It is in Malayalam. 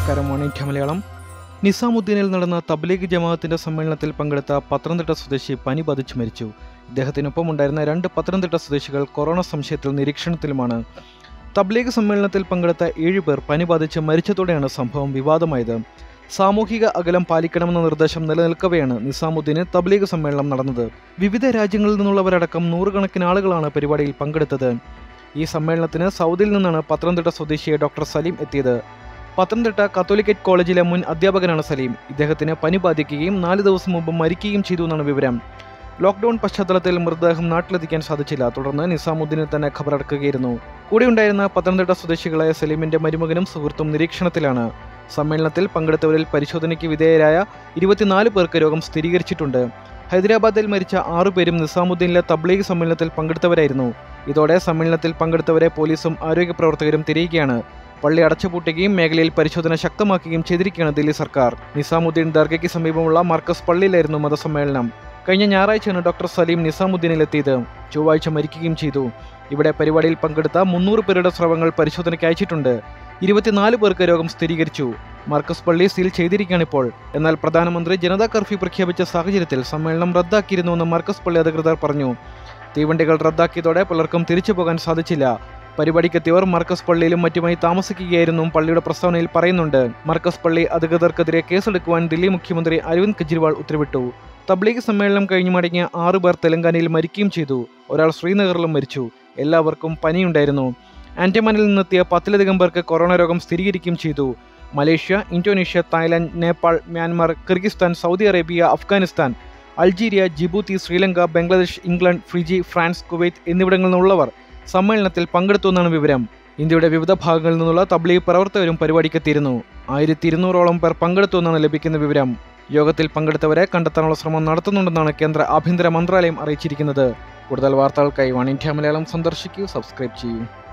നമസ്കാരം വൺ ഇന്ത്യ മലയാളം നിസാമുദ്ദീനിൽ നടന്ന തബ്ലീഗ് ജമാഅത്തിന്റെ സമ്മേളനത്തിൽ പങ്കെടുത്ത പത്തനംതിട്ട സ്വദേശി പനി ബാധിച്ച് മരിച്ചു ഇദ്ദേഹത്തിനൊപ്പം ഉണ്ടായിരുന്ന രണ്ട് പത്തനംതിട്ട സ്വദേശികൾ കൊറോണ സംശയത്തിൽ നിരീക്ഷണത്തിലുമാണ് തബ്ലീഗ് സമ്മേളനത്തിൽ പങ്കെടുത്ത ഏഴ് പേർ പനി ബാധിച്ച് മരിച്ചതോടെയാണ് സംഭവം വിവാദമായത് സാമൂഹിക അകലം പാലിക്കണമെന്ന നിർദ്ദേശം നിലനിൽക്കവെയാണ് നിസാമുദ്ദീന് തബ്ലീഗ് സമ്മേളനം നടന്നത് വിവിധ രാജ്യങ്ങളിൽ നിന്നുള്ളവരടക്കം നൂറുകണക്കിന് ആളുകളാണ് പരിപാടിയിൽ പങ്കെടുത്തത് ഈ സമ്മേളനത്തിന് സൗദിയിൽ നിന്നാണ് പത്തനംതിട്ട സ്വദേശിയെ ഡോക്ടർ സലീം എത്തിയത് പത്തനംതിട്ട കത്തോലിക്കറ്റ് കോളേജിലെ മുൻ അധ്യാപകനാണ് സലീം ഇദ്ദേഹത്തിന് പനി ബാധിക്കുകയും നാല് ദിവസം മുമ്പ് മരിക്കുകയും ചെയ്തു എന്നാണ് വിവരം ലോക്ക്ഡൌൺ പശ്ചാത്തലത്തിൽ മൃതദേഹം നാട്ടിലെത്തിക്കാൻ സാധിച്ചില്ല തുടർന്ന് നിസാമുദ്ദീനെ തന്നെ ഖബറടക്കുകയായിരുന്നു കൂടെയുണ്ടായിരുന്ന പത്തനംതിട്ട സ്വദേശികളായ സലീമിന്റെ മരുമകനും സുഹൃത്തും നിരീക്ഷണത്തിലാണ് സമ്മേളനത്തിൽ പങ്കെടുത്തവരിൽ പരിശോധനയ്ക്ക് വിധേയരായ ഇരുപത്തിനാല് പേർക്ക് രോഗം സ്ഥിരീകരിച്ചിട്ടുണ്ട് ഹൈദരാബാദിൽ മരിച്ച ആറുപേരും നിസാമുദ്ദീനിലെ തബ്ലീഗ് സമ്മേളനത്തിൽ പങ്കെടുത്തവരായിരുന്നു ഇതോടെ സമ്മേളനത്തിൽ പങ്കെടുത്തവരെ പോലീസും ആരോഗ്യ പ്രവർത്തകരും തിരയുകയാണ് പള്ളി അടച്ചുപൂട്ടുകയും മേഖലയിൽ പരിശോധന ശക്തമാക്കുകയും ചെയ്തിരിക്കുകയാണ് ദില്ലി സർക്കാർ നിസാമുദ്ദീൻ ദർഗയ്ക്ക് സമീപമുള്ള മാർക്കസ് പള്ളിയിലായിരുന്നു മതസമ്മേളനം കഴിഞ്ഞ ഞായറാഴ്ചയാണ് ഡോക്ടർ സലീം നിസാമുദ്ദീനിലെത്തിയത് ചൊവ്വാഴ്ച മരിക്കുകയും ചെയ്തു ഇവിടെ പരിപാടിയിൽ പങ്കെടുത്ത മുന്നൂറ് പേരുടെ സ്രവങ്ങൾ പരിശോധനയ്ക്ക് അയച്ചിട്ടുണ്ട് ഇരുപത്തിനാല് പേർക്ക് രോഗം സ്ഥിരീകരിച്ചു മാർക്കസ് പള്ളി സീൽ ചെയ്തിരിക്കുകയാണ് ഇപ്പോൾ എന്നാൽ പ്രധാനമന്ത്രി ജനതാ കർഫ്യൂ പ്രഖ്യാപിച്ച സാഹചര്യത്തിൽ സമ്മേളനം റദ്ദാക്കിയിരുന്നുവെന്ന് മാർക്കസ് പള്ളി അധികൃതർ പറഞ്ഞു തീവണ്ടികൾ റദ്ദാക്കിയതോടെ പലർക്കും തിരിച്ചു പോകാൻ സാധിച്ചില്ല പരിപാടിക്കെത്തിയവർ മർക്കസ് പള്ളിയിലും മറ്റുമായി താമസിക്കുകയായിരുന്നു പള്ളിയുടെ പ്രസ്താവനയിൽ പറയുന്നുണ്ട് മർക്കസ് പള്ളി അധികൃതർക്കെതിരെ കേസെടുക്കുവാൻ ദില്ലി മുഖ്യമന്ത്രി അരവിന്ദ് കെജ്രിവാൾ ഉത്തരവിട്ടു തബ്ലീഗ് സമ്മേളനം കഴിഞ്ഞു മടങ്ങിയ ആറു പേർ തെലങ്കാനയിൽ മരിക്കുകയും ചെയ്തു ഒരാൾ ശ്രീനഗറിലും മരിച്ചു എല്ലാവർക്കും പനിയുണ്ടായിരുന്നു ആൻഡമാനിൽ നിന്നെത്തിയ പത്തിലധികം പേർക്ക് കൊറോണ രോഗം സ്ഥിരീകരിക്കുകയും ചെയ്തു Malaysia Indonesia Thailand Nepal Myanmar Kyrgyzstan Saudi Arabia Afghanistan Algeria Djibouti Sri Lanka Bangladesh England Fiji France Kuwait എന്നിവിടങ്ങളിൽ നിന്നുള്ളവർ സമ്മേളനത്തിൽ പങ്കെടുത്തു എന്നാണ് വിവരം ഇന്ത്യയുടെ വിവിധ ഭാഗങ്ങളിൽ നിന്നുള്ള തബ്ലീഗ് പ്രവർത്തകരും പരിപാടിക്കെത്തിയിരുന്നു ആയിരത്തി ഇരുന്നൂറോളം പേർ പങ്കെടുത്തു എന്നാണ് ലഭിക്കുന്ന വിവരം യോഗത്തിൽ പങ്കെടുത്തവരെ കണ്ടെത്താനുള്ള ശ്രമം നടത്തുന്നുണ്ടെന്നാണ് കേന്ദ്ര ആഭ്യന്തര മന്ത്രാലയം അറിയിച്ചിരിക്കുന്നത് കൂടുതൽ വാർത്തകൾക്കായി വൺ ഇന്ത്യ മലയാളം സന്ദർശിക്കൂ സബ്സ്ക്രൈബ് ചെയ്യൂ